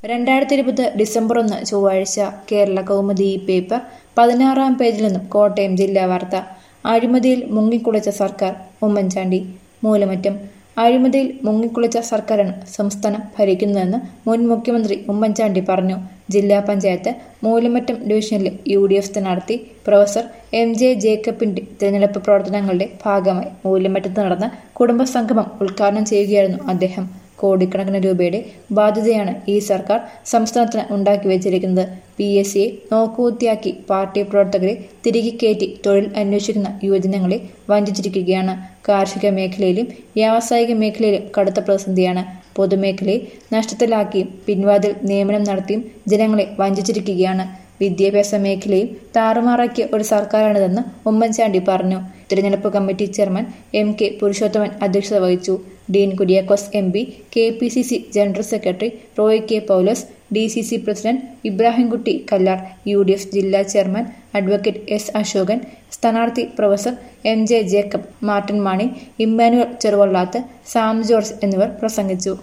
രണ്ടായിരത്തി ഇരുപത് ഡിസംബർ ഒന്ന് ചൊവ്വാഴ്ച കേരള കൗമുദി പേപ്പർ പതിനാറാം പേജിൽ നിന്നും കോട്ടയം ജില്ലാ വാർത്ത അഴിമതിയിൽ മുങ്ങിക്കുളിച്ച സർക്കാർ ഉമ്മൻചാണ്ടി മൂലമറ്റം അഴിമതിയിൽ മുങ്ങിക്കുളിച്ച സർക്കാരാണ് സംസ്ഥാനം ഭരിക്കുന്നതെന്ന് മുൻ മുഖ്യമന്ത്രി ഉമ്മൻചാണ്ടി പറഞ്ഞു ജില്ലാ പഞ്ചായത്ത് മൂലമറ്റം ഡിവിഷനിലെ യു ഡി എഫ് സ്ഥാനാർത്ഥി പ്രൊഫസർ എം ജെ ജേക്കബിന്റെ തിരഞ്ഞെടുപ്പ് പ്രവർത്തനങ്ങളുടെ ഭാഗമായി മൂലമറ്റത്ത് നടന്ന കുടുംബസംഗമം ഉദ്ഘാടനം ചെയ്യുകയായിരുന്നു അദ്ദേഹം കോടിക്കണക്കിന് രൂപയുടെ ബാധ്യതയാണ് ഈ സർക്കാർ സംസ്ഥാനത്തിന് ഉണ്ടാക്കി വെച്ചിരിക്കുന്നത് പി എസ് സിയെ നോക്കുകുത്തിയാക്കി പാർട്ടി പ്രവർത്തകരെ തിരികെ കയറ്റി തൊഴിൽ അന്വേഷിക്കുന്ന യുവജനങ്ങളെ വഞ്ചിച്ചിരിക്കുകയാണ് കാർഷിക മേഖലയിലും വ്യാവസായിക മേഖലയിലും കടുത്ത പ്രതിസന്ധിയാണ് പൊതുമേഖലയെ നഷ്ടത്തിലാക്കിയും പിൻവാതിൽ നിയമനം നടത്തിയും ജനങ്ങളെ വഞ്ചിച്ചിരിക്കുകയാണ് വിദ്യാഭ്യാസ മേഖലയും താറുമാറാക്കിയ ഒരു സർക്കാരാണിതെന്ന് ഉമ്മൻചാണ്ടി പറഞ്ഞു തിരഞ്ഞെടുപ്പ് committee chairman M K Purushothaman അധ്യക്ഷത വഹിച്ചു Dean Kuriakose M P K P C C general secretary Roy K Paulose D C C president Ibrahimkutty Kallar U D F ജില്ലാ ചെയർമാൻ അഡ്വക്കേറ്റ് എസ് അശോകൻ സ്ഥാനാർത്ഥി professor M J Jacob Martin Mani Immanuel Cheruvallath Sam George എന്നിവർ പ്രസംഗിച്ചു